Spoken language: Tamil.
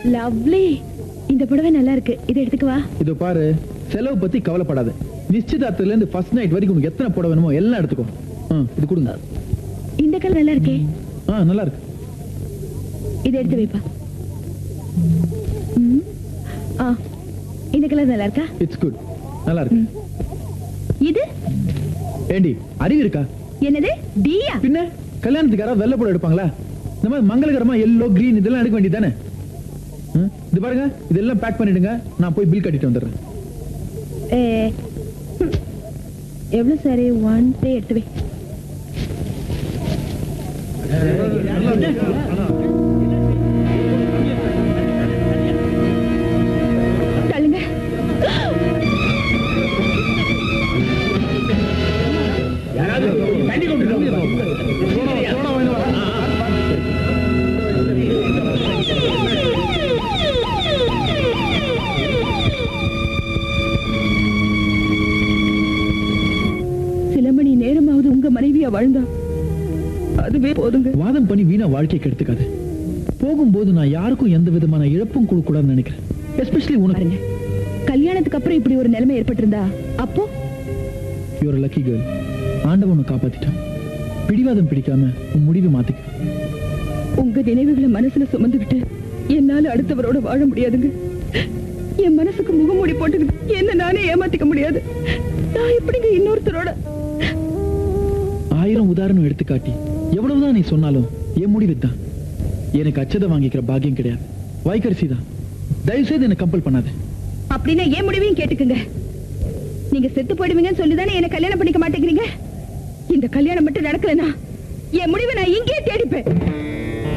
லவ்லி இந்த புடவை நல்லா இருக்கு இதை எடுத்துக்கவா இதோ பாரு செலவு பத்தி கவலைப்படாத நிச்சயதார்த்தத்துல இருந்து ஃபர்ஸ்ட் நைட் வரைக்கும் உனக்கு எத்தனை புடவை வேணுமோ எல்லாம் எடுத்துக்கோ ஆ, இது கொடுங்க இந்த கலர் நல்லா இருக்கே ஆ நல்லா இருக்கு இதை எடுத்து வைப்பா ம். ஆ இந்த கலர் நல்லா இருக்கா இட்ஸ் குட் நல்லா இருக்கு ம். இது ஏண்டி அறிவு இருக்கா என்னது டியா பின்ன கல்யாணத்துக்கு யாராவது வெள்ளை புடவை எடுப்பாங்களா இந்த மாதிரி மங்களகரமா எல்லோ கிரீன் இதெல்லாம் எடுக்க வேண்டியதானே இது பாருங்க இதெல்லாம் பேக் பண்ணிடுங்க நான் போய் பில் கட்டிட்டு வந்துடுறேன் ஏ, ம். எவ்வளவு சாரி ஒன் டே எடுத்து வை தள்ளுங்க சில மணி நேரமாவது உங்க மனைவியா வாழ்ந்தா அதுவே போதுங்க வாதம் பண்ணி வீணா வாழ்க்கை கெடுத்துக்காது போகும்போது நான் யாருக்கும் எந்த விதமான இழப்பும் கொடுக்க கூடாதுன்னு நினைக்கிறேன் எஸ்பெஷலி உனக்கு பாருங்க கல்யாணத்துக்கு அப்புறம் இப்படி ஒரு நிலைமை ஏற்பட்டிருந்தா அப்போ யுவர் லக்கி கேர்ள் ஆண்டவன் உன்னை காப்பாத்திட்டான் பிடிவாதம் பிடிக்காம உன் முடிவை மாத்திக்க உங்க நினைவுகளை மனசுல சுமந்துகிட்டு என்னால அடுத்தவரோட வாழ முடியாதுங்க என் மனசுக்கு முகமூடி போட்டுக்கிட்டு என்ன நானே ஏமாத்திக்க முடியாது நான் எப்படிங்க இன்னொருத்தரோட ஆயிரம் உதாரணம் எடுத்துக்காட்டி எவ்வளவுதான் நீ சொன்னாலும் என் முடிவு தான் எனக்கு அச்சதை வாங்கிக்கிற பாக்கியம் கிடையாது வாய்க்கரிசி தான் தயவு செய்து என்னை கம்பல் பண்ணாத அப்படின்னா ஏன் முடிவையும் கேட்டுக்குங்க நீங்க செத்து போயிடுவீங்கன்னு சொல்லிதானே என்ன கல்யாணம் பண்ணிக்க மாட்டேங்கிறீங்க இந்த கல்யாணம் மட்டும் நடக்கலனா என் முடிவை நான் இங்கேயே தேடிப்பேன்